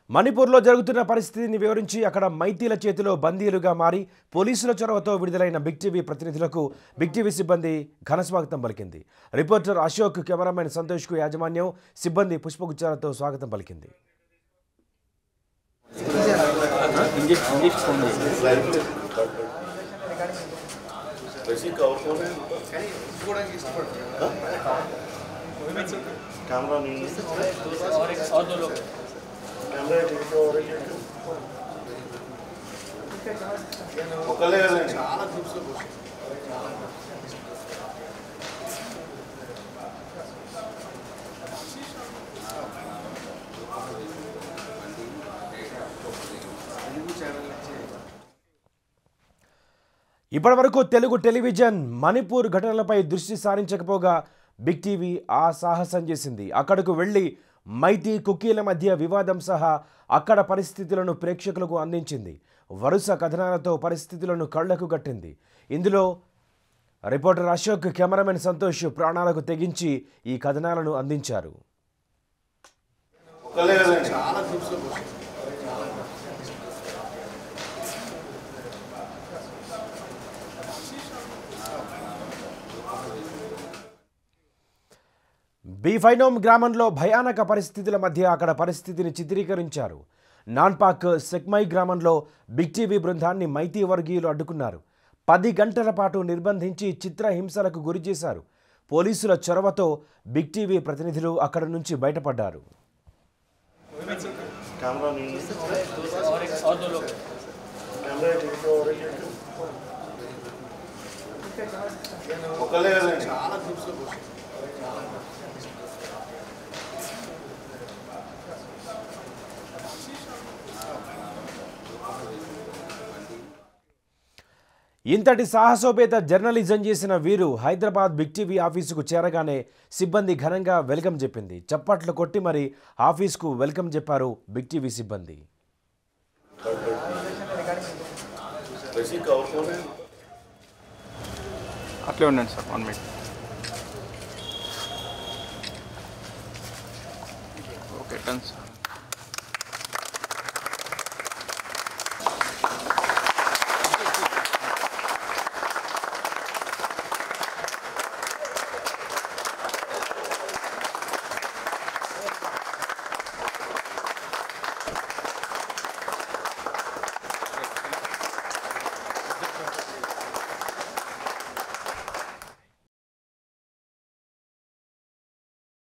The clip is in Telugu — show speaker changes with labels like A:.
A: మణిపూర్లో జరుగుతున్న పరిస్థితిని వివరించి అక్కడ మైతీల చేతిలో బందీలుగా మారి పోలీసుల చొరవతో విడుదలైన బిగ్ టీవీ ప్రతినిధులకు బిగ్ టీవీ సిబ్బంది ఘనస్వాగతం పలికింది రిపోర్టర్ అశోక్ కెమెరామెన్ సంతోష్కు యాజమాన్యం సిబ్బంది పుష్పగుచ్చాలతో స్వాగతం పలికింది
B: कैमरा नहीं है
C: और एक और दो लोग
B: कैमरा ठीक है और एक ఒకలే కదండి
A: ఇప్పటివరకు తెలుగు టెలివిజన్ మణిపూర్ ఘటనలపై దృష్టి సారించకపోగా బిగ్ టీవీ ఆ సాహసం చేసింది అక్కడకు వెళ్ళి మైతీ కుకీల మధ్య వివాదం సహా అక్కడ పరిస్థితులను ప్రేక్షకులకు అందించింది వరుస కథనాలతో పరిస్థితులను కళ్లకు కట్టింది ఇందులో రిపోర్టర్ అశోక్ కెమెరామెన్ సంతోష్ ప్రాణాలకు తెగించి ఈ కథనాలను అందించారు
B: ఒకలే కదండి
A: బీఫైనోమ్ గ్రామంలో భయానక పరిస్థితుల మధ్య అక్కడ పరిస్థితిని చిత్రీకరించారు నాన్పాక్ సెక్మై గ్రామంలో బిగ్ టీవీ బృందాన్ని మైతీ వర్గీయులు అడ్డుకున్నారు పది గంటల పాటు నిర్బంధించి చిత్రహింసలకు గురి చేశారు పోలీసుల చొరవతో బిగ్ టీవీ ప్రతినిధులు అక్కడి నుంచి బయటపడ్డారు
B: कैमरा नहीं है
C: और एक और दो लोग
B: कैमरा ठीक है और एक ఒకలే కదండి
A: ఇంతటి సాహసోపేత జర్నలిజం చేసిన వీరు హైదరాబాద్ బిగ్ టీవీ ఆఫీసుకు చేరగానే సిబ్బంది ఘనంగా వెల్కమ్ చెప్పింది చప్పట్లు కొట్టి మరి ఆఫీస్కు వెల్కమ్ చెప్పారు బిగ్ టీవీ సిబ్బంది
B: वैसे कवर कौन है
D: అట్లే ఉండండి sir one minute okay done sir